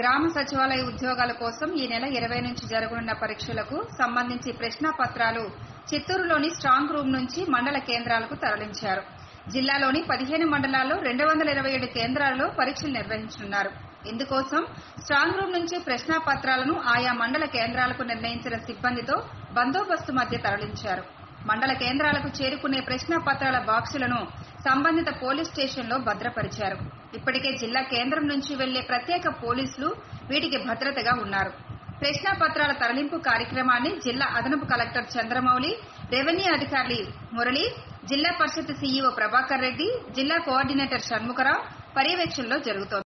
గ్రామ సచివాలయ ఉద్యోగాల కోసం ఈ నెల ఇరవై నుంచి జరగనున్న పరీక్షలకు సంబంధించి ప్రశ్నాపత్రాలు చిత్తూరులోని స్ట్రాంగ్ రూమ్ నుంచి మండల కేంద్రాలకు తరలించారు జిల్లాలోని పదిహేను మండలాల్లో రెండు వందల ఇరవై ఏడు కేంద్రాల్లో పరీక్షలు నిర్వహించనున్నారు ఇందుకోసం స్ట్రాంగ్ రూమ్ నుంచి ప్రశ్నాపత్రాలను ఆయా మండల కేంద్రాలకు నిర్ణయించిన సిబ్బందితో బందోబస్తు మధ్య తరలించారు మండల కేంద్రాలకు చేరుకునే ప్రశ్నాపత్రాల బాక్సులను సంబంధిత పోలీస్ స్టేషన్లో భద్రపరిచారు ఇప్పటికే జిల్లా కేంద్రం నుంచి వెళ్లే ప్రత్యేక పోలీసులు వీటికి భద్రతగా ఉన్నారు ప్రశ్నాపత్రాల తరలింపు కార్యక్రమాన్ని జిల్లా అదనపు కలెక్టర్ చంద్రమౌళి రెవెన్యూ అధికారి మురళి జిల్లా పరిషత్ సీఈఓ ప్రభాకర్ రెడ్డి జిల్లా కోఆర్డినేటర్ షణ్ముఖరావు పర్యవేక్షణలో జరుగుతోంది